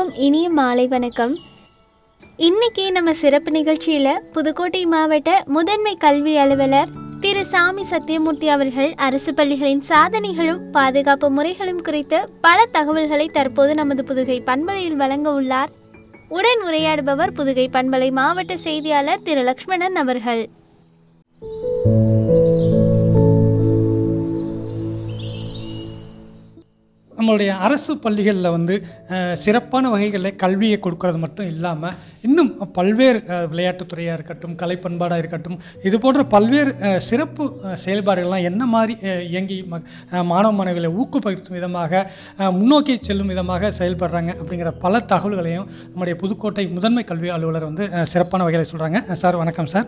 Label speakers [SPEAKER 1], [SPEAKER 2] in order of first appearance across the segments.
[SPEAKER 1] அனைவருக்கும் இனிய மாலை வணக்கம் இன்னைக்கு நம்ம சிறப்பு நிகழ்ச்சியில புதுக்கோட்டை மாவட்ட முதன்மை கல்வி அலுவலர் திரு சாமி சத்தியமூர்த்தி அவர்கள் அரசு பள்ளிகளின் சாதனைகளும் பாதுகாப்பு முறைகளும் குறித்து பல தகவல்களை தற்போது நமது புதுகை பண்பலையில் வழங்க உள்ளார் உடன் உரையாடுபவர் புதுகை பண்பலை மாவட்ட செய்தியாளர் திரு லக்ஷ்மணன் அவர்கள்
[SPEAKER 2] நம்மளுடைய அரசு பள்ளிகளில் வந்து அஹ், சிறப்பான வகைகளில் கல்வியை கொடுக்கறது மட்டும் இல்லாமல் இன்னும் பல்வேறு அஹ், விளையாட்டுத் துறையாக இருக்கட்டும் கலை பண்பாடாக இருக்கட்டும் இது போன்ற பல்வேறு அஹ், சிறப்பு அஹ், செயல்பாடுகள்லாம் என்ன மாதிரி அஹ், இயங்கி ம- அஹ், மாணவ மாணவிகளை ஊக்கப்படுத்தும் விதமாக அஹ், முன்னோக்கி செல்லும் விதமாக செயல்படுறாங்க அப்படிங்கிற பல தகவல்களையும் நம்முடைய புதுக்கோட்டை முதன்மை கல்வி அலுவலர் வந்து அஹ், சிறப்பான வகையில் சொல்கிறாங்க சார் வணக்கம் சார்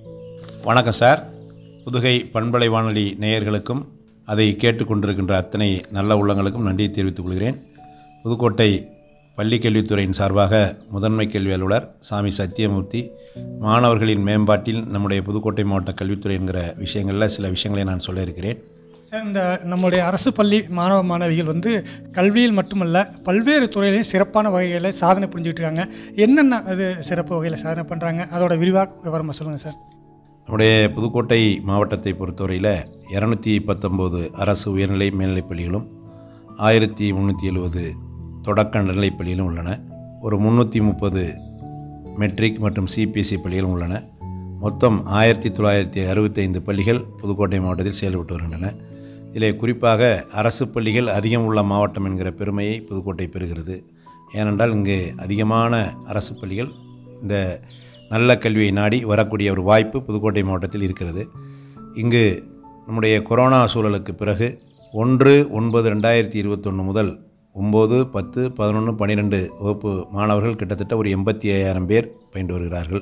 [SPEAKER 3] வணக்கம் சார் புதுகை பண்பலை வானொலி நேயர்களுக்கும் அதை கேட்டுக்கொண்டிருக்கின்ற அத்தனை நல்ல உள்ளங்களுக்கும் நன்றியை தெரிவித்துக் கொள்கிறேன் புதுக்கோட்டை பள்ளி கல்வித்துறையின் சார்பாக முதன்மை கல்வி அலுவலர் சாமி சத்தியமூர்த்தி மாணவர்களின் மேம்பாட்டில் நம்முடைய புதுக்கோட்டை மாவட்ட கல்வித்துறை என்கிற விஷயங்களில் சில விஷயங்களை நான் சொல்ல இருக்கிறேன்
[SPEAKER 2] சார் இந்த நம்முடைய அரசு பள்ளி மாணவ மாணவிகள் வந்து கல்வியில் மட்டுமல்ல பல்வேறு துறையிலையும் சிறப்பான வகைகளில் சாதனை புரிஞ்சுக்கிட்டு இருக்காங்க என்னென்ன அது சிறப்பு வகையில் சாதனை பண்ணுறாங்க அதோட விரிவாக விவரமாக சொல்லுங்கள் சார்
[SPEAKER 3] நம்முடைய புதுக்கோட்டை மாவட்டத்தை பொறுத்தவரையில் இரநூத்தி பத்தொம்போது அரசு உயர்நிலை மேல்நிலைப் பள்ளிகளும் ஆயிரத்தி முந்நூற்றி எழுபது தொடக்க நிலைப் பள்ளிகளும் உள்ளன ஒரு முந்நூற்றி முப்பது மெட்ரிக் மற்றும் சிபிஎஸ்சி பள்ளிகளும் உள்ளன மொத்தம் ஆயிரத்தி தொள்ளாயிரத்தி அறுபத்தைந்து பள்ளிகள் புதுக்கோட்டை மாவட்டத்தில் செயல்பட்டு வருகின்றன இதிலே குறிப்பாக அரசு பள்ளிகள் அதிகம் உள்ள மாவட்டம் என்கிற பெருமையை புதுக்கோட்டை பெறுகிறது ஏனென்றால் இங்கு அதிகமான அரசு பள்ளிகள் இந்த நல்ல கல்வியை நாடி வரக்கூடிய ஒரு வாய்ப்பு புதுக்கோட்டை மாவட்டத்தில் இருக்கிறது இங்கு நம்முடைய கொரோனா சூழலுக்கு பிறகு ஒன்று ஒன்பது ரெண்டாயிரத்தி இருபத்தொன்று முதல் ஒம்பது பத்து பதினொன்று பன்னிரெண்டு வகுப்பு மாணவர்கள் கிட்டத்தட்ட ஒரு எண்பத்தி ஐயாயிரம் பேர் பயின்று வருகிறார்கள்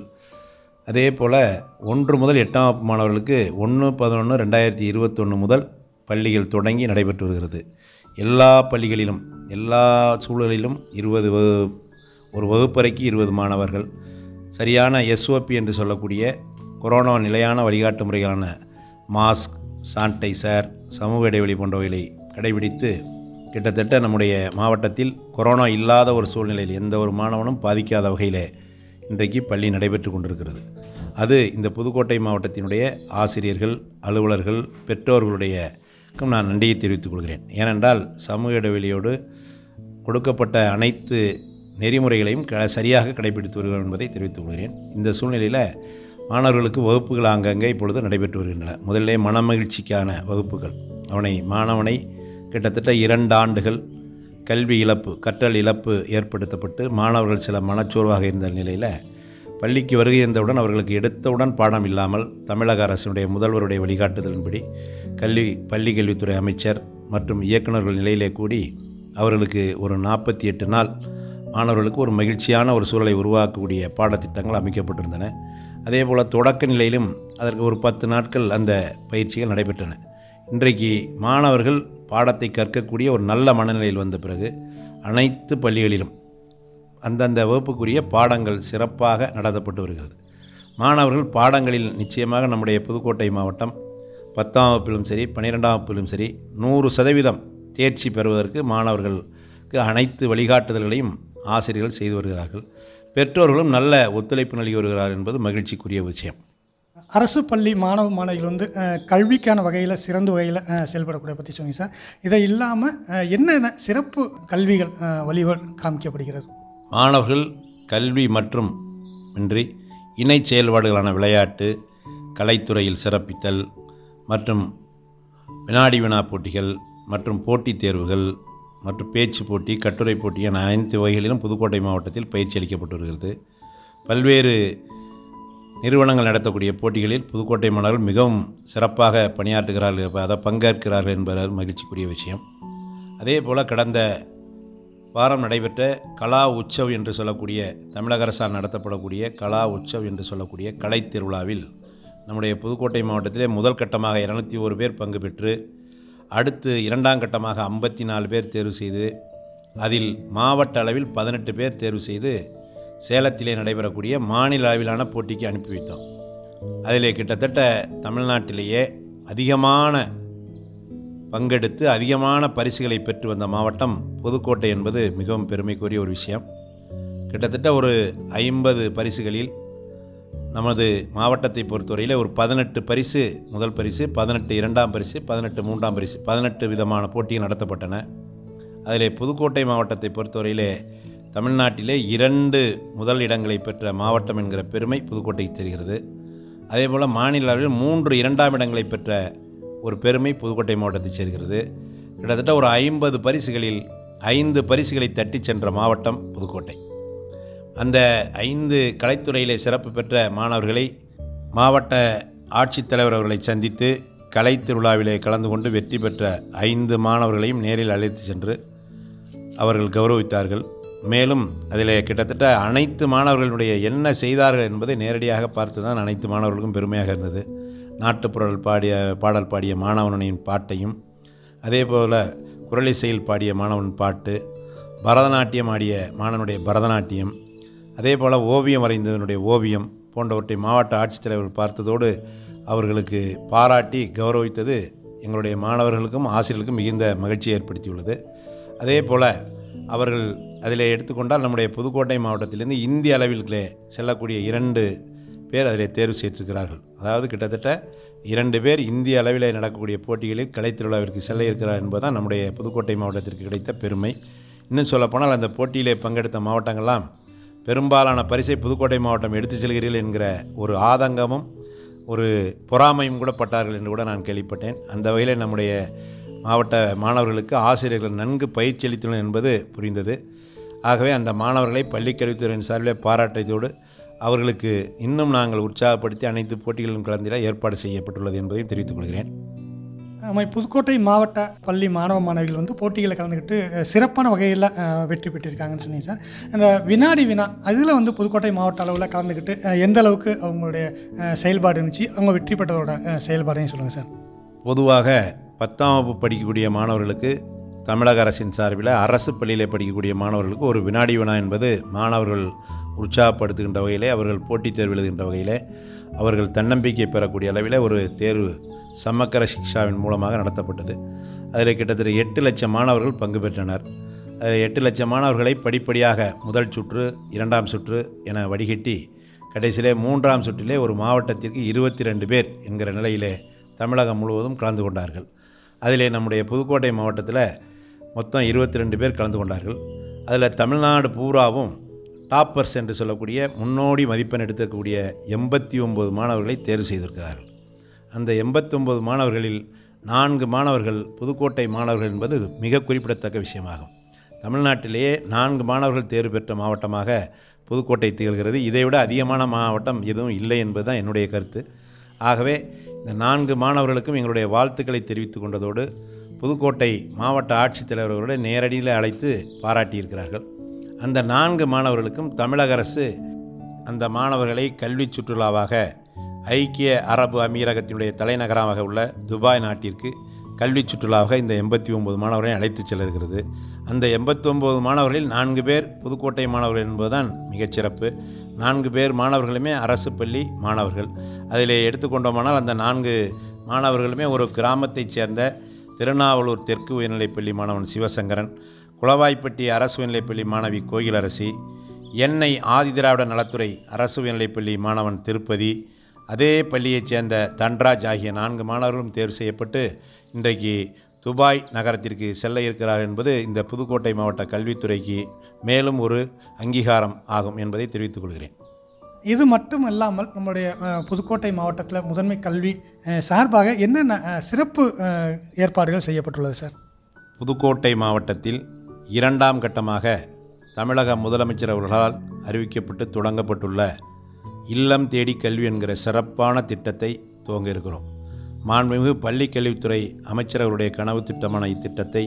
[SPEAKER 3] அதே போல் ஒன்று முதல் எட்டாம் வகுப்பு மாணவர்களுக்கு ஒன்று பதினொன்று ரெண்டாயிரத்தி இருபத்தொன்று முதல் பள்ளிகள் தொடங்கி நடைபெற்று வருகிறது எல்லா பள்ளிகளிலும் எல்லா சூழலிலும் இருபது வகு- ஒரு வகுப்பறைக்கு இருபது மாணவர்கள் சரியான எஸ்ஓபி என்று சொல்லக்கூடிய கொரோனா நிலையான வழிகாட்டு முறைகளான மாஸ்க் சானிடைசர் சமூக இடைவெளி போன்றவைகளை கடைபிடித்து கிட்டத்தட்ட நம்முடைய மாவட்டத்தில் கொரோனா இல்லாத ஒரு சூழ்நிலையில் எந்த ஒரு மாணவனும் பாதிக்காத வகையில் இன்றைக்கு பள்ளி நடைபெற்று கொண்டிருக்கிறது அது இந்த புதுக்கோட்டை மாவட்டத்தினுடைய ஆசிரியர்கள் அலுவலர்கள் பெற்றோர்களுடைய க்கும் நான் நன்றியை தெரிவித்துக் கொள்கிறேன் ஏனென்றால் சமூக இடைவெளியோடு கொடுக்கப்பட்ட அனைத்து நெறிமுறைகளையும் க சரியாக கடைபிடித்து வருகிறோம் என்பதை தெரிவித்துக் கொள்கிறேன் இந்த சூழ்நிலையில் மாணவர்களுக்கு வகுப்புகள் அங்கங்கே இப்பொழுது நடைபெற்று வருகின்றன முதல்ல மனமகிழ்ச்சிக்கான வகுப்புகள் அவனை மாணவனை கிட்டத்தட்ட இரண்டு ஆண்டுகள் கல்வி இழப்பு கற்றல் இழப்பு ஏற்படுத்தப்பட்டு மாணவர்கள் சில மனச்சோர்வாக இருந்த நிலையில் பள்ளிக்கு வருகை இருந்தவுடன் அவர்களுக்கு எடுத்தவுடன் பாடம் இல்லாமல் தமிழக அரசினுடைய முதல்வருடைய வழிகாட்டுதலின்படி கல்வி பள்ளி கல்வித்துறை அமைச்சர் மற்றும் இயக்குநர்கள் நிலையிலே கூடி அவர்களுக்கு ஒரு நாற்பத்தி எட்டு நாள் மாணவர்களுக்கு ஒரு மகிழ்ச்சியான ஒரு சூழலை உருவாக்கக்கூடிய பாடத்திட்டங்கள் அமைக்கப்பட்டிருந்தன அதே போல் தொடக்க நிலையிலும் அதற்கு ஒரு பத்து நாட்கள் அந்த பயிற்சிகள் நடைபெற்றன இன்றைக்கு மாணவர்கள் பாடத்தை கற்கக்கூடிய ஒரு நல்ல மனநிலையில் வந்த பிறகு அனைத்து பள்ளிகளிலும் அந்தந்த வகுப்புக்குரிய பாடங்கள் சிறப்பாக நடத்தப்பட்டு வருகிறது மாணவர்கள் பாடங்களில் நிச்சயமாக நம்முடைய புதுக்கோட்டை மாவட்டம் பத்தாம் வகுப்பிலும் சரி பன்னிரெண்டாம் வகுப்பிலும் சரி நூறு சதவீதம் தேர்ச்சி பெறுவதற்கு மாணவர்களுக்கு அனைத்து வழிகாட்டுதல்களையும் ஆசிரியர்கள் செய்து வருகிறார்கள் பெற்றோர்களும் நல்ல ஒத்துழைப்பு நல்கி வருகிறார்கள் என்பது மகிழ்ச்சிக்குரிய விஷயம்
[SPEAKER 2] அரசு பள்ளி மாணவ மாணவிகள் வந்து அஹ், கல்விக்கான வகையில் சிறந்த வகையில் அஹ், செயல்படக்கூடிய பற்றி சொன்னீங்க சார் இதை இல்லாமல் என்னென்ன சிறப்பு கல்விகள் அஹ், வழிகள் காமிக்கப்படுகிறது
[SPEAKER 3] மாணவர்கள் கல்வி மற்றும் இன்றி இணை செயல்பாடுகளான விளையாட்டு கலைத்துறையில் சிறப்பித்தல் மற்றும் வினாடி வினா போட்டிகள் மற்றும் போட்டித் தேர்வுகள் மற்றும் பேச்சு போட்டி கட்டுரை போட்டி என அனைத்து வகைகளிலும் புதுக்கோட்டை மாவட்டத்தில் பயிற்சி அளிக்கப்பட்டு வருகிறது பல்வேறு நிறுவனங்கள் நடத்தக்கூடிய போட்டிகளில் புதுக்கோட்டை மாணவர்கள் மிகவும் சிறப்பாக பணியாற்றுகிறார்கள் அதை பங்கேற்கிறார்கள் என்பது மகிழ்ச்சிக்குரிய விஷயம் அதே போல் கடந்த வாரம் நடைபெற்ற கலா உற்சவ் என்று சொல்லக்கூடிய தமிழக அரசால் நடத்தப்படக்கூடிய கலா உற்சவ் என்று சொல்லக்கூடிய கலைத் திருவிழாவில் நம்முடைய புதுக்கோட்டை மாவட்டத்திலே முதல் கட்டமாக இருநூத்தி ஒரு பேர் பங்கு பெற்று அடுத்து இரண்டாம் கட்டமாக ஐம்பத்தி நாலு பேர் தேர்வு செய்து அதில் மாவட்ட அளவில் பதினெட்டு பேர் தேர்வு செய்து சேலத்திலே நடைபெறக்கூடிய மாநில அளவிலான போட்டிக்கு அனுப்பி வைத்தோம் அதிலே கிட்டத்தட்ட தமிழ்நாட்டிலேயே அதிகமான பங்கெடுத்து அதிகமான பரிசுகளை பெற்று வந்த மாவட்டம் புதுக்கோட்டை என்பது மிகவும் பெருமைக்குரிய ஒரு விஷயம் கிட்டத்தட்ட ஒரு ஐம்பது பரிசுகளில் நமது மாவட்டத்தை பொறுத்தவரையில் ஒரு பதினெட்டு பரிசு முதல் பரிசு பதினெட்டு இரண்டாம் பரிசு பதினெட்டு மூன்றாம் பரிசு பதினெட்டு விதமான போட்டிகள் நடத்தப்பட்டன அதிலே புதுக்கோட்டை மாவட்டத்தை பொறுத்தவரையிலே தமிழ்நாட்டிலே இரண்டு முதல் இடங்களை பெற்ற மாவட்டம் என்கிற பெருமை புதுக்கோட்டைக்கு தெரிகிறது அதேபோல் மாநில அளவில் மூன்று இரண்டாம் இடங்களை பெற்ற ஒரு பெருமை புதுக்கோட்டை மாவட்டத்தைச் சேர்கிறது கிட்டத்தட்ட ஒரு ஐம்பது பரிசுகளில் ஐந்து பரிசுகளை தட்டிச் சென்ற மாவட்டம் புதுக்கோட்டை அந்த ஐந்து கலைத்துறையிலே சிறப்பு பெற்ற மாணவர்களை மாவட்ட ஆட்சித்தலைவர் அவர்களை சந்தித்து கலைத்திருவிழாவிலே கலந்து கொண்டு வெற்றி பெற்ற ஐந்து மாணவர்களையும் நேரில் அழைத்து சென்று அவர்கள் கௌரவித்தார்கள் மேலும் அதில் கிட்டத்தட்ட அனைத்து மாணவர்களுடைய என்ன செய்தார்கள் என்பதை நேரடியாக பார்த்து தான் அனைத்து மாணவர்களுக்கும் பெருமையாக இருந்தது நாட்டுப்புறல் பாடிய பாடல் பாடிய மாணவனின் பாட்டையும் அதே போல் குரலிசையில் பாடிய மாணவன் பாட்டு பரதநாட்டியம் ஆடிய மாணவனுடைய பரதநாட்டியம் அதே போல் ஓவியம் வரைந்தவனுடைய ஓவியம் போன்றவற்றை மாவட்ட ஆட்சித்தலைவர் பார்த்ததோடு அவர்களுக்கு பாராட்டி கௌரவித்தது எங்களுடைய மாணவர்களுக்கும் ஆசிரியர்களுக்கும் மிகுந்த மகிழ்ச்சியை ஏற்படுத்தியுள்ளது அதே போல் அவர்கள் அதில் எடுத்துக்கொண்டால் நம்முடைய புதுக்கோட்டை மாவட்டத்திலிருந்து இந்திய அளவிலே செல்லக்கூடிய இரண்டு பேர் அதில் தேர்வு செய்திருக்கிறார்கள் அதாவது கிட்டத்தட்ட இரண்டு பேர் இந்திய அளவிலே நடக்கக்கூடிய போட்டிகளில் கலைத்திருவிழாவிற்கு செல்ல இருக்கிறார் என்பதுதான் நம்முடைய புதுக்கோட்டை மாவட்டத்திற்கு கிடைத்த பெருமை இன்னும் சொல்லப்போனால் அந்த போட்டியிலே பங்கெடுத்த மாவட்டங்கள்லாம் பெரும்பாலான பரிசை புதுக்கோட்டை மாவட்டம் எடுத்துச் செல்கிறீர்கள் என்கிற ஒரு ஆதங்கமும் ஒரு பொறாமையும் கூட பட்டார்கள் என்று கூட நான் கேள்விப்பட்டேன் அந்த வகையில் நம்முடைய மாவட்ட மாணவர்களுக்கு ஆசிரியர்கள் நன்கு பயிற்சி அளித்துள்ளனர் என்பது புரிந்தது ஆகவே அந்த மாணவர்களை பள்ளிக்கல்வித்துறையின் சார்பில் பாராட்டியதோடு அவர்களுக்கு இன்னும் நாங்கள் உற்சாகப்படுத்தி அனைத்து போட்டிகளிலும் கலந்திட ஏற்பாடு செய்யப்பட்டுள்ளது என்பதையும் தெரிவித்துக் கொள்கிறேன்
[SPEAKER 2] நம்ம புதுக்கோட்டை மாவட்ட பள்ளி மாணவ மாணவிகள் வந்து போட்டிகளில் கலந்துக்கிட்டு அஹ், சிறப்பான வகையில் அஹ், வெற்றி பெற்றிருக்காங்கன்னு சொன்னீங்க சார் அந்த வினாடி வினா அதில் வந்து புதுக்கோட்டை மாவட்ட அளவில் கலந்துக்கிட்டு அஹ், எந்த அளவுக்கு அவங்களுடைய அஹ், செயல்பாடு இருந்துச்சு அவங்க வெற்றி பெற்றதோட அஹ், செயல்பாடையும் சொல்லுங்கள் சார்
[SPEAKER 3] பொதுவாக பத்தாம் வகுப்பு படிக்கக்கூடிய மாணவர்களுக்கு தமிழக அரசின் சார்பில் அரசு பள்ளியிலே படிக்கக்கூடிய மாணவர்களுக்கு ஒரு வினாடி வினா என்பது மாணவர்கள் உற்சாகப்படுத்துகின்ற வகையிலே அவர்கள் போட்டித் தேர்வு எழுதுகின்ற வகையிலே அவர்கள் தன்னம்பிக்கை பெறக்கூடிய அளவில் ஒரு தேர்வு சமக்கர சிக்ஷாவின் மூலமாக நடத்தப்பட்டது அதில் கிட்டத்தட்ட எட்டு லட்சம் மாணவர்கள் பங்கு பெற்றனர் அதில் எட்டு லட்சம் மாணவர்களை படிப்படியாக முதல் சுற்று இரண்டாம் சுற்று என வடிகட்டி கடைசியிலே மூன்றாம் சுற்றிலே ஒரு மாவட்டத்திற்கு இருபத்தி ரெண்டு பேர் என்கிற நிலையிலே தமிழகம் முழுவதும் கலந்து கொண்டார்கள் அதிலே நம்முடைய புதுக்கோட்டை மாவட்டத்தில் மொத்தம் இருபத்தி ரெண்டு பேர் கலந்து கொண்டார்கள் அதில் தமிழ்நாடு பூராவும் டாப்பர்ஸ் என்று சொல்லக்கூடிய முன்னோடி மதிப்பெண் எடுக்கக்கூடிய எண்பத்தி ஒம்பது மாணவர்களை தேர்வு செய்திருக்கிறார்கள் அந்த எண்பத்தொம்பது மாணவர்களில் நான்கு மாணவர்கள் புதுக்கோட்டை மாணவர்கள் என்பது மிக குறிப்பிடத்தக்க விஷயமாகும் தமிழ்நாட்டிலேயே நான்கு மாணவர்கள் தேர்வு பெற்ற மாவட்டமாக புதுக்கோட்டை திகழ்கிறது இதைவிட அதிகமான மாவட்டம் எதுவும் இல்லை என்பதுதான் என்னுடைய கருத்து ஆகவே இந்த நான்கு மாணவர்களுக்கும் எங்களுடைய வாழ்த்துக்களை தெரிவித்துக் கொண்டதோடு புதுக்கோட்டை மாவட்ட ஆட்சித்தலைவர் அவர்களை நேரடியில் அழைத்து பாராட்டியிருக்கிறார்கள் அந்த நான்கு மாணவர்களுக்கும் தமிழக அரசு அந்த மாணவர்களை கல்வி சுற்றுலாவாக ஐக்கிய அரபு அமீரகத்தினுடைய தலைநகரமாக உள்ள துபாய் நாட்டிற்கு கல்வி சுற்றுலாவாக இந்த எண்பத்தி ஒன்பது மாணவர்களை அழைத்துச் செல்ல இருக்கிறது அந்த எண்பத்தி ஒன்பது மாணவர்களில் நான்கு பேர் புதுக்கோட்டை மாணவர்கள் என்பதுதான் மிகச்சிறப்பு நான்கு பேர் மாணவர்களுமே அரசு பள்ளி மாணவர்கள் அதில் எடுத்துக்கொண்டோமானால் அந்த நான்கு மாணவர்களுமே ஒரு கிராமத்தைச் சேர்ந்த திருநாவலூர் தெற்கு உயர்நிலைப்பள்ளி மாணவன் சிவசங்கரன் குளவாய்ப்பட்டி அரசு உயர்நிலைப்பள்ளி மாணவி கோகிலரசி எண்ணெய் ஆதிதிராவிட நலத்துறை அரசு உயர்நிலைப்பள்ளி மாணவன் திருப்பதி அதே பள்ளியைச் சேர்ந்த தன்ராஜ் ஆகிய நான்கு மாணவர்களும் தேர்வு செய்யப்பட்டு இன்றைக்கு துபாய் நகரத்திற்கு செல்ல இருக்கிறார் என்பது இந்த புதுக்கோட்டை மாவட்ட கல்வித்துறைக்கு மேலும் ஒரு அங்கீகாரம் ஆகும் என்பதை தெரிவித்துக் கொள்கிறேன்
[SPEAKER 2] இது மட்டும் இல்லாமல் நம்மளுடைய அஹ், புதுக்கோட்டை மாவட்டத்தில் முதன்மை கல்வி அஹ், சார்பாக என்னென்ன அஹ், சிறப்பு அஹ், ஏற்பாடுகள் செய்யப்பட்டுள்ளது சார்
[SPEAKER 3] புதுக்கோட்டை மாவட்டத்தில் இரண்டாம் கட்டமாக தமிழக முதலமைச்சர் அவர்களால் அறிவிக்கப்பட்டு தொடங்கப்பட்டுள்ள இல்லம் தேடி கல்வி என்கிற சிறப்பான திட்டத்தை துவங்க இருக்கிறோம் மாண்புமிகு பள்ளிக் கல்வித்துறை அமைச்சர் அவருடைய கனவு திட்டமான இத்திட்டத்தை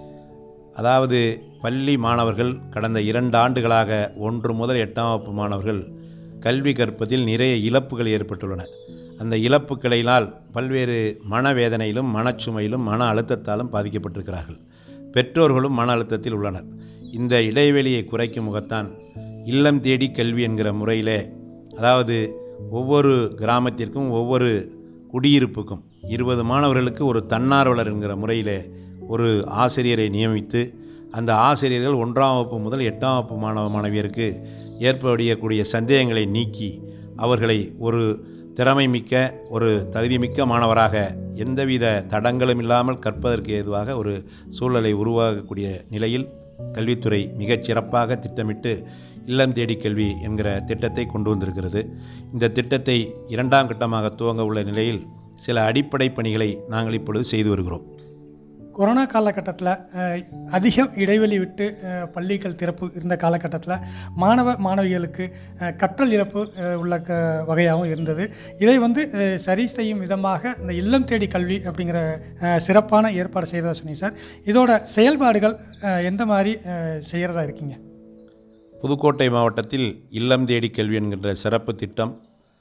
[SPEAKER 3] அதாவது பள்ளி மாணவர்கள் கடந்த இரண்டு ஆண்டுகளாக ஒன்று முதல் எட்டாம் வகுப்பு மாணவர்கள் கல்வி கற்பதில் நிறைய இழப்புகள் ஏற்பட்டுள்ளன அந்த இழப்புகளினால் பல்வேறு மனவேதனையிலும் மனச்சுமையிலும் மன அழுத்தத்தாலும் பாதிக்கப்பட்டிருக்கிறார்கள் பெற்றோர்களும் மன அழுத்தத்தில் உள்ளனர் இந்த இடைவெளியை குறைக்கும் முகத்தான் இல்லம் தேடி கல்வி என்கிற முறையிலே அதாவது ஒவ்வொரு கிராமத்திற்கும் ஒவ்வொரு குடியிருப்புக்கும் இருபது மாணவர்களுக்கு ஒரு தன்னார்வலர் என்கிற முறையிலே ஒரு ஆசிரியரை நியமித்து அந்த ஆசிரியர்கள் ஒன்றாம் வகுப்பு முதல் எட்டாம் வகுப்பு மாணவ மாணவியருக்கு ஏற்படக்கூடிய சந்தேகங்களை நீக்கி அவர்களை ஒரு திறமை மிக்க ஒரு தகுதிமிக்க மாணவராக எந்தவித தடங்களும் இல்லாமல் கற்பதற்கு ஏதுவாக ஒரு சூழலை உருவாகக்கூடிய நிலையில் கல்வித்துறை மிகச் சிறப்பாக திட்டமிட்டு இல்லம் தேடி கல்வி என்கிற திட்டத்தை கொண்டு வந்திருக்கிறது இந்த திட்டத்தை இரண்டாம் கட்டமாக துவங்க உள்ள நிலையில் சில அடிப்படை பணிகளை நாங்கள் இப்பொழுது செய்து வருகிறோம்
[SPEAKER 2] கொரோனா காலகட்டத்தில் அதிக இடைவெளி விட்டு அஹ், பள்ளிகள் திறப்பு இருந்த காலகட்டத்தில் மாணவ மாணவிகளுக்கு அஹ், கற்றல் இழப்பு அஹ், உள்ள க வகையாகவும் இருந்தது இதை வந்து அஹ், சரி செய்யும் விதமாக இந்த இல்லம் தேடி கல்வி அப்படிங்கிற அஹ், சிறப்பான ஏற்பாடு செய்கிறதா சொன்னீங்க சார் இதோட செயல்பாடுகள் அஹ், எந்த மாதிரி அஹ், செய்யறதா இருக்கீங்க
[SPEAKER 3] புதுக்கோட்டை மாவட்டத்தில் இல்லம் தேடி கல்வி என்கின்ற சிறப்பு திட்டம்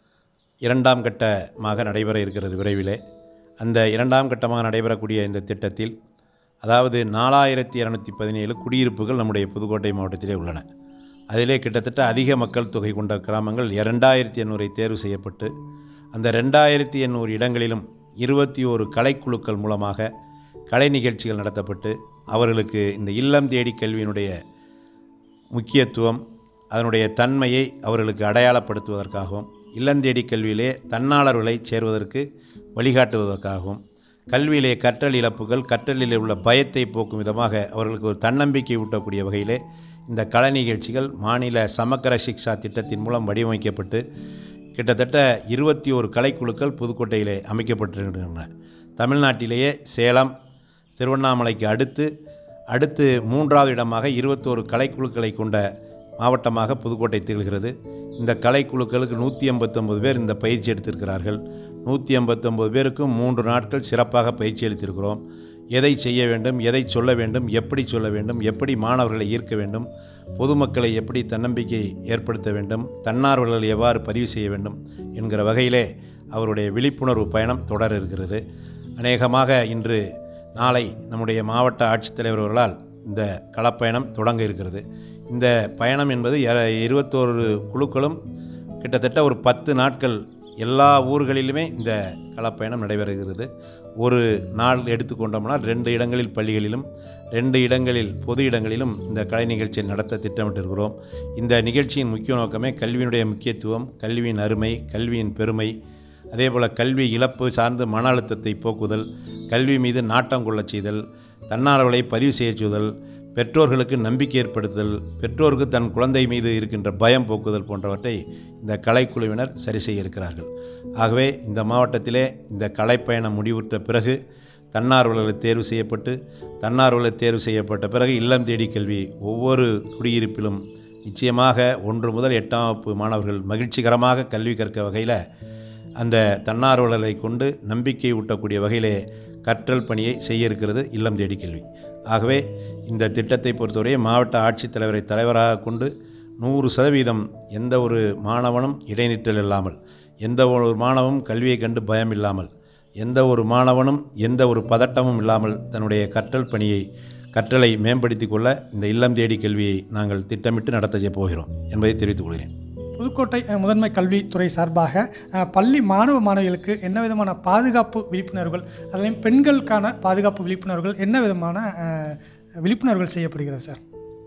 [SPEAKER 3] இரண்டாம் கட்டமாக நடைபெற இருக்கிறது விரைவிலே அந்த இரண்டாம் கட்டமாக நடைபெறக்கூடிய இந்த திட்டத்தில் அதாவது நாலாயிரத்தி இரநூத்தி பதினேழு குடியிருப்புகள் நம்முடைய புதுக்கோட்டை மாவட்டத்திலே உள்ளன அதிலே கிட்டத்தட்ட அதிக மக்கள் தொகை கொண்ட கிராமங்கள் இரண்டாயிரத்தி எண்ணூறை தேர்வு செய்யப்பட்டு அந்த ரெண்டாயிரத்தி எண்ணூறு இடங்களிலும் இருபத்தி ஓரு கலைக்குழுக்கள் மூலமாக கலை நிகழ்ச்சிகள் நடத்தப்பட்டு அவர்களுக்கு இந்த இல்லம் தேடி கல்வியினுடைய முக்கியத்துவம் அதனுடைய தன்மையை அவர்களுக்கு அடையாளப்படுத்துவதற்காகவும் இல்லந்தேடி கல்வியிலே தன்னாளர்களை சேர்வதற்கு வழிகாட்டுவதற்காகவும் கல்வியிலே கற்றல் இழப்புகள் கற்றலிலே உள்ள பயத்தை போக்கும் விதமாக அவர்களுக்கு ஒரு தன்னம்பிக்கை ஊட்டக்கூடிய வகையிலே இந்த கலை நிகழ்ச்சிகள் மாநில சமக்கர சிக்ஷா திட்டத்தின் மூலம் வடிவமைக்கப்பட்டு கிட்டத்தட்ட இருபத்தி ஒரு கலைக்குழுக்கள் புதுக்கோட்டையிலே அமைக்கப்பட்டிருக்கின்றன தமிழ்நாட்டிலேயே சேலம் திருவண்ணாமலைக்கு அடுத்து அடுத்து மூன்றாவது இடமாக இருபத்தோரு கலைக்குழுக்களை கொண்ட மாவட்டமாக புதுக்கோட்டை திகழ்கிறது இந்த கலைக்குழுக்களுக்கு நூற்றி எண்பத்தொம்பது பேர் இந்த பயிற்சி எடுத்திருக்கிறார்கள் நூற்றி எண்பத்தொம்பது பேருக்கும் மூன்று நாட்கள் சிறப்பாக பயிற்சி அளித்திருக்கிறோம் எதை செய்ய வேண்டும் எதை சொல்ல வேண்டும் எப்படி சொல்ல வேண்டும் எப்படி மாணவர்களை ஈர்க்க வேண்டும் பொதுமக்களை எப்படி தன்னம்பிக்கை ஏற்படுத்த வேண்டும் தன்னார்வலர்கள் எவ்வாறு பதிவு செய்ய வேண்டும் என்கிற வகையிலே அவருடைய விழிப்புணர்வு பயணம் தொடர இருக்கிறது அநேகமாக இன்று நாளை நம்முடைய மாவட்ட ஆட்சித்தலைவர் அவர்களால் இந்த களப்பயணம் தொடங்க இருக்கிறது இந்த பயணம் என்பது எ- இருபத்தோரு குழுக்களும் கிட்டத்தட்ட ஒரு பத்து நாட்கள் எல்லா ஊர்களிலுமே இந்த களப்பயணம் நடைபெறுகிறது ஒரு நாள் எடுத்துக்கொண்டோம்னா ரெண்டு இடங்களில் பள்ளிகளிலும் ரெண்டு இடங்களில் பொது இடங்களிலும் இந்த கலை நிகழ்ச்சியை நடத்த திட்டமிட்டிருக்கிறோம் இந்த நிகழ்ச்சியின் முக்கிய நோக்கமே கல்வியினுடைய முக்கியத்துவம் கல்வியின் அருமை கல்வியின் பெருமை அதேபோல் கல்வி இழப்பு சார்ந்து மன அழுத்தத்தை போக்குதல் கல்வி மீது நாட்டம் கொள்ளச் செய்தல் தன்னார்வலை பதிவு செய்யச் செய்தல் பெற்றோர்களுக்கு நம்பிக்கை ஏற்படுத்துதல் பெற்றோருக்கு தன் குழந்தை மீது இருக்கின்ற பயம் போக்குதல் போன்றவற்றை இந்த கலைக்குழுவினர் சரி செய்ய இருக்கிறார்கள் ஆகவே இந்த மாவட்டத்திலே இந்த கலைப்பயணம் முடிவுற்ற பிறகு தன்னார்வலர்கள் தேர்வு செய்யப்பட்டு தன்னார்வலர் தேர்வு செய்யப்பட்ட பிறகு இல்லம் தேடி கல்வி ஒவ்வொரு குடியிருப்பிலும் நிச்சயமாக ஒன்று முதல் எட்டாம் வகுப்பு மாணவர்கள் மகிழ்ச்சிகரமாக கல்வி கற்க வகையில் அந்த தன்னார்வலரை கொண்டு நம்பிக்கை ஊட்டக்கூடிய வகையிலே கற்றல் பணியை செய்ய இருக்கிறது இல்லம் தேடி கல்வி ஆகவே இந்த திட்டத்தை பொறுத்தவரை மாவட்ட ஆட்சித்தலைவரை தலைவராக கொண்டு நூறு சதவீதம் எந்த ஒரு மாணவனும் இடைநிற்றல் இல்லாமல் எந்த ஒரு மாணவனும் கல்வியை கண்டு பயம் இல்லாமல் எந்த ஒரு மாணவனும் எந்த ஒரு பதட்டமும் இல்லாமல் தன்னுடைய கற்றல் பணியை கற்றலை மேம்படுத்திக் கொள்ள இந்த இல்லம் தேடி கல்வியை நாங்கள் திட்டமிட்டு நடத்த போகிறோம் என்பதை தெரிவித்துக் கொள்கிறேன்
[SPEAKER 2] புதுக்கோட்டை அஹ், முதன்மை கல்வித்துறை சார்பாக அஹ், பள்ளி மாணவ மாணவிகளுக்கு என்ன விதமான பாதுகாப்பு விழிப்புணர்வுகள் அதுலேயும் பெண்களுக்கான பாதுகாப்பு விழிப்புணர்வுகள் என்ன விதமான அஹ், விழிப்புணர்வுகள் செய்யப்படுகிறது சார்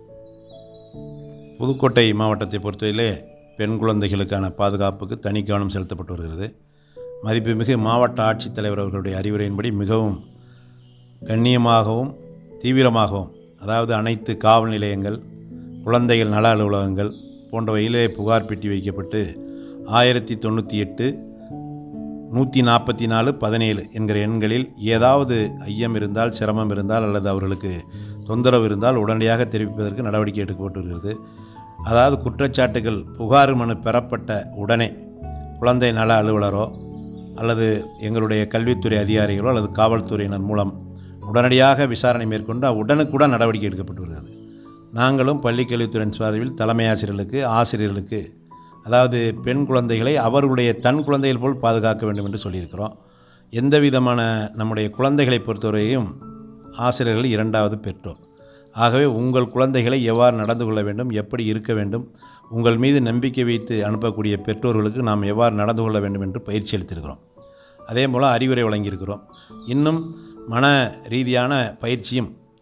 [SPEAKER 3] புதுக்கோட்டை மாவட்டத்தை பொறுத்தவரையிலே பெண் குழந்தைகளுக்கான பாதுகாப்புக்கு தனி கவனம் செலுத்தப்பட்டு வருகிறது மதிப்புமிகு மாவட்ட ஆட்சித்தலைவர் அவர்களுடைய அறிவுரையின்படி மிகவும் கண்ணியமாகவும் தீவிரமாகவும் அதாவது அனைத்து காவல் நிலையங்கள் குழந்தைகள் நல அலுவலகங்கள் போன்றவையிலே புகார் பெட்டி வைக்கப்பட்டு ஆயிரத்தி தொண்ணூற்றி எட்டு நூற்றி நாற்பத்தி நாலு பதினேழு என்கிற எண்களில் ஏதாவது ஐயம் இருந்தால் சிரமம் இருந்தால் அல்லது அவர்களுக்கு தொந்தரவு இருந்தால் உடனடியாக தெரிவிப்பதற்கு நடவடிக்கை எடுக்கப்பட்டு வருகிறது அதாவது குற்றச்சாட்டுகள் புகார் மனு பெறப்பட்ட உடனே குழந்தை நல அலுவலரோ அல்லது எங்களுடைய கல்வித்துறை அதிகாரிகளோ அல்லது காவல்துறையினர் மூலம் உடனடியாக விசாரணை மேற்கொண்டு உடனுக்குடன் நடவடிக்கை எடுக்கப்பட்டு வருகிறது நாங்களும் பள்ளிக் கல்வித்துறையின் சார்பில் தலைமை ஆசிரியர்களுக்கு ஆசிரியர்களுக்கு அதாவது பெண் குழந்தைகளை அவர்களுடைய தன் குழந்தைகள் போல் பாதுகாக்க வேண்டும் என்று சொல்லியிருக்கிறோம் எந்த விதமான நம்முடைய குழந்தைகளை பொறுத்தவரையும் ஆசிரியர்கள் இரண்டாவது பெற்றோர் ஆகவே உங்கள் குழந்தைகளை எவ்வாறு நடந்து கொள்ள வேண்டும் எப்படி இருக்க வேண்டும் உங்கள் மீது நம்பிக்கை வைத்து அனுப்பக்கூடிய பெற்றோர்களுக்கு நாம் எவ்வாறு நடந்து கொள்ள வேண்டும் என்று பயிற்சி அளித்திருக்கிறோம் அதே போல் அறிவுரை வழங்கியிருக்கிறோம் இன்னும் மன ரீதியான பயிற்சியும்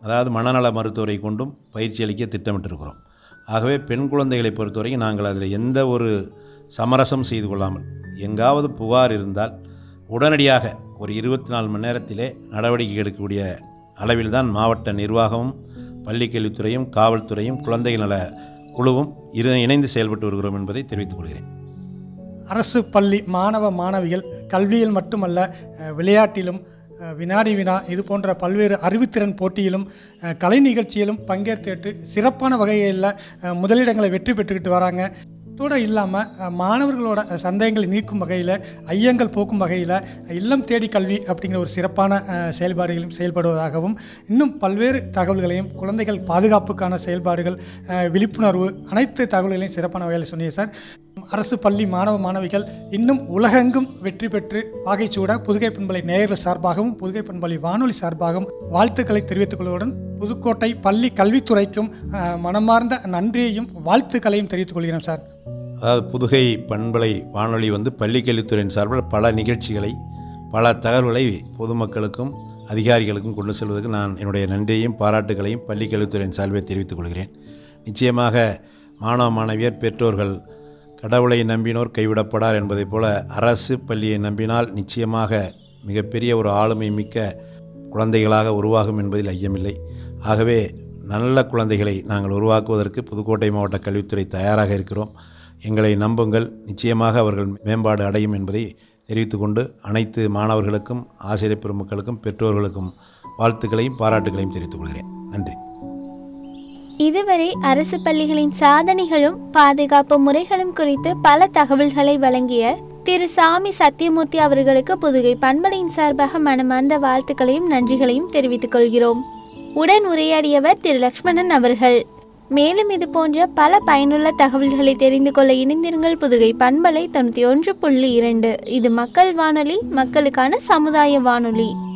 [SPEAKER 3] அதாவது மனநல மருத்துவரை கொண்டும் பயிற்சி அளிக்க திட்டமிட்டிருக்கிறோம் ஆகவே பெண் குழந்தைகளை பொறுத்தவரைக்கும் நாங்கள் அதில் எந்த ஒரு சமரசம் செய்து கொள்ளாமல் எங்காவது புகார் இருந்தால் உடனடியாக ஒரு இருபத்தி நாலு மணி நேரத்திலே நடவடிக்கை எடுக்கக்கூடிய அளவில்தான் மாவட்ட நிர்வாகமும் பள்ளிக்கல்வித்துறையும் காவல்துறையும் குழந்தைகள் நல குழுவும் இரு இணைந்து செயல்பட்டு வருகிறோம் என்பதை தெரிவித்துக் கொள்கிறேன்
[SPEAKER 2] அரசு பள்ளி மாணவ மாணவிகள் கல்வியில் மட்டுமல்ல அஹ், விளையாட்டிலும் அஹ், வினாடி வினா இது போன்ற பல்வேறு அறிவுத்திறன் போட்டியிலும் அஹ், கலை நிகழ்ச்சியிலும் பங்கேற்றுட்டு சிறப்பான வகையில் அஹ், முதலிடங்களை வெற்றி பெற்றுக்கிட்டு வராங்க இதோட இல்லாமல் மாணவர்களோட சந்தேகங்களை நீக்கும் வகையில் ஐயங்கள் போக்கும் வகையில் இல்லம் தேடி கல்வி அப்படிங்கிற ஒரு சிறப்பான அஹ், செயல்பாடுகளும் செயல்படுவதாகவும் இன்னும் பல்வேறு தகவல்களையும் குழந்தைகள் பாதுகாப்புக்கான செயல்பாடுகள் அஹ், விழிப்புணர்வு அனைத்து தகவல்களையும் சிறப்பான வகையில் சொன்னீங்க சார் அரசு பள்ளி மாணவ மாணவிகள் இன்னும் உலகெங்கும் வெற்றி பெற்று வாகைச்சூட புதுகை பண்பலை நேயர்கள் சார்பாகவும் புதுகை பண்பலை வானொலி சார்பாகவும் வாழ்த்துக்களை தெரிவித்துக் கொள்வதுடன் புதுக்கோட்டை பள்ளி கல்வித்துறைக்கும் அஹ், மனமார்ந்த நன்றியையும் வாழ்த்துக்களையும் தெரிவித்துக் கொள்கிறோம் சார்
[SPEAKER 3] அதாவது புதுகை பண்பலை வானொலி வந்து பள்ளிக்கல்வித்துறையின் சார்பில் பல நிகழ்ச்சிகளை பல தகவல்களை பொதுமக்களுக்கும் அதிகாரிகளுக்கும் கொண்டு செல்வதற்கு நான் என்னுடைய நன்றியையும் பாராட்டுகளையும் பள்ளிக்கல்வித்துறையின் சார்பில் தெரிவித்துக் கொள்கிறேன் நிச்சயமாக மாணவ மாணவியர் பெற்றோர்கள் கடவுளை நம்பினோர் கைவிடப்படார் என்பதைப் போல அரசு பள்ளியை நம்பினால் நிச்சயமாக மிகப்பெரிய ஒரு ஆளுமை மிக்க குழந்தைகளாக உருவாகும் என்பதில் ஐயமில்லை ஆகவே நல்ல குழந்தைகளை நாங்கள் உருவாக்குவதற்கு புதுக்கோட்டை மாவட்ட கல்வித்துறை தயாராக இருக்கிறோம் எங்களை நம்புங்கள் நிச்சயமாக அவர்கள் மேம்பாடு அடையும் என்பதை தெரிவித்துக்கொண்டு அனைத்து மாணவர்களுக்கும் ஆசிரியர் பெருமக்களுக்கும் பெற்றோர்களுக்கும் வாழ்த்துக்களையும் பாராட்டுகளையும் தெரிவித்துக் கொள்கிறேன் நன்றி
[SPEAKER 1] இதுவரை அரசு பள்ளிகளின் சாதனைகளும் பாதுகாப்பு முறைகளும் குறித்து பல தகவல்களை வழங்கிய திரு சாமி சத்தியமூர்த்தி அவர்களுக்கு புதுகை பண்பலையின் சார்பாக மனமார்ந்த வாழ்த்துக்களையும் நன்றிகளையும் தெரிவித்துக் கொள்கிறோம் உடன் உரையாடியவர் திரு லக்ஷ்மணன் அவர்கள் மேலும் இது போன்ற பல பயனுள்ள தகவல்களை தெரிந்து கொள்ள இணைந்திருங்கள் புதுகை பண்பலை தொண்ணூற்றி ஒன்று புள்ளி இரண்டு இது மக்கள் வானொலி மக்களுக்கான சமுதாய வானொலி